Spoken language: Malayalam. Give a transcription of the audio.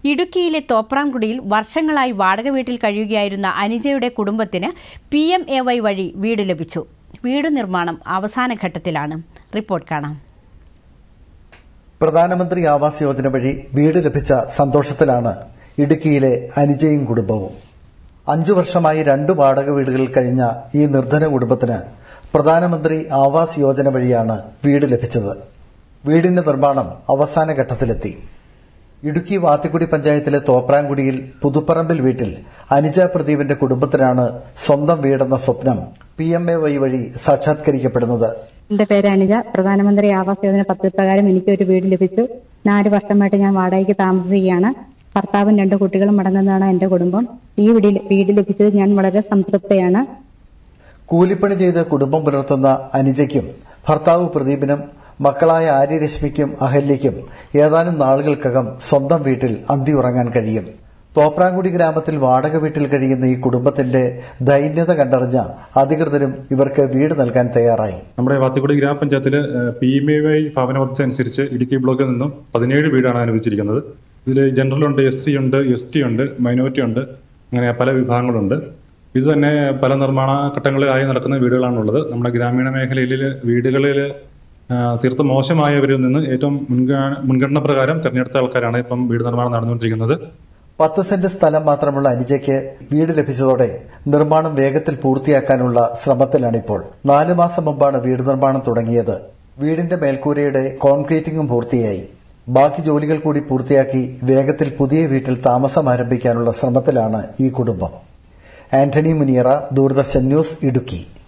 ഇടുക്കിയിലെ തോപ്രാംകുടിയിൽ വർഷങ്ങളായി വാടക വീട്ടിൽ കഴിയുകയായിരുന്ന അനിജയുടെ കുടുംബത്തിന് പി എം എ വൈ വഴി വീട് ലഭിച്ചു വീട് നിർമ്മാണം അവസാന ഘട്ടത്തിലാണ് റിപ്പോർട്ട് കാണാം പ്രധാനമന്ത്രി ആവാസ് യോജന വഴി വീട് ലഭിച്ച സന്തോഷത്തിലാണ് ഇടുക്കിയിലെ അനുജയും കുടുംബവും അഞ്ചു വർഷമായി രണ്ട് വാടക വീടുകളിൽ കഴിഞ്ഞ ഈ നിർധന കുടുംബത്തിന് പ്രധാനമന്ത്രി ആവാസ് യോജന വഴിയാണ് വീട് ലഭിച്ചത് വീടിന്റെ നിർമ്മാണം അവസാന ഘട്ടത്തിലെത്തി ഇടുക്കി വാത്തിക്കുടി പഞ്ചായത്തിലെ തോപ്രാംകുടിയിൽ പുതുപ്പറമ്പിൽ വീട്ടിൽ അനിജ പ്രദീപിന്റെ കുടുംബത്തിനാണ് സ്വന്തം വീടെന്ന സ്വപ്നം പി എം എ വൈ വഴി സാക്ഷാത്കരിക്കപ്പെടുന്നത് എന്റെ പേര് അനുജ പ്രധാനമന്ത്രി ആവാസ് യോജന പദ്ധതി പ്രകാരം എനിക്ക് ഒരു വീട് ലഭിച്ചു നാല് വർഷമായിട്ട് ഞാൻ വാടകയ്ക്ക് താമസിക്കുകയാണ് ഭർത്താവും രണ്ട് കുട്ടികളും അടങ്ങുന്നതാണ് എന്റെ കുടുംബം ഈ വീട് വീട് ലഭിച്ചത് ഞാൻ വളരെ സംതൃപ്തയാണ് കൂലിപ്പണി ചെയ്ത് കുടുംബം പുലർത്തുന്ന അനുജയ്ക്കും ഭർത്താവ് പ്രദീപിനും മക്കളായ ആര്യരശ്മിക്കും അഹല്യയ്ക്കും ഏതാനും നാളുകൾക്കകം സ്വന്തം വീട്ടിൽ അന്തി ഉറങ്ങാൻ കഴിയും തോപ്രാംകുടി ഗ്രാമത്തിൽ വാടക വീട്ടിൽ കഴിയുന്ന ഈ കുടുംബത്തിന്റെ ദൈന്യത കണ്ടറിഞ്ഞ അധികൃതരും ഇവർക്ക് വീട് നൽകാൻ തയ്യാറായി നമ്മുടെ വാത്തിക്കുടി ഗ്രാമപഞ്ചായത്തിൽ പി എം എ വൈ ഭവന പദ്ധതി അനുസരിച്ച് ഇടുക്കി ബ്ലോക്കിൽ നിന്നും പതിനേഴ് വീടാണ് അനുവദിച്ചിരിക്കുന്നത് ഇതിൽ ജനറൽ ഉണ്ട് എസ് സി ഉണ്ട് എസ് ടി ഉണ്ട് മൈനോറിറ്റി ഉണ്ട് അങ്ങനെ പല വിഭാഗങ്ങളുണ്ട് ഇത് തന്നെ പല നിർമ്മാണ ഘട്ടങ്ങളിലായി നടക്കുന്ന വീടുകളാണുള്ളത് നമ്മുടെ ഗ്രാമീണ മേഖലയിൽ വീടുകളിൽ ആ, തീർത്തും മോശമായവരിൽ നിന്ന് ഏറ്റവും മുൻഗണന മുൻഗണന പ്രകാരം തിരഞ്ഞെടുത്ത ആൾക്കാരാണ് ഇപ്പം വീട് നിർമ്മാണം നടന്നുകൊണ്ടിരിക്കുന്നത് പത്ത് സെന്റ് സ്ഥലം മാത്രമുള്ള അനുജയ്ക്ക് വീട് ലഭിച്ചതോടെ നിർമ്മാണം വേഗത്തിൽ പൂർത്തിയാക്കാനുള്ള ശ്രമത്തിലാണിപ്പോൾ നാലു മാസം മുമ്പാണ് വീട് നിർമ്മാണം തുടങ്ങിയത് വീടിന്റെ മേൽക്കൂരയുടെ കോൺക്രീറ്റിംഗും പൂർത്തിയായി ബാക്കി ജോലികൾ കൂടി പൂർത്തിയാക്കി വേഗത്തിൽ പുതിയ വീട്ടിൽ താമസം ആരംഭിക്കാനുള്ള ശ്രമത്തിലാണ് ഈ കുടുംബം ആന്റണി മുനിയറ ദൂരദർശൻ ന്യൂസ് ഇടുക്കി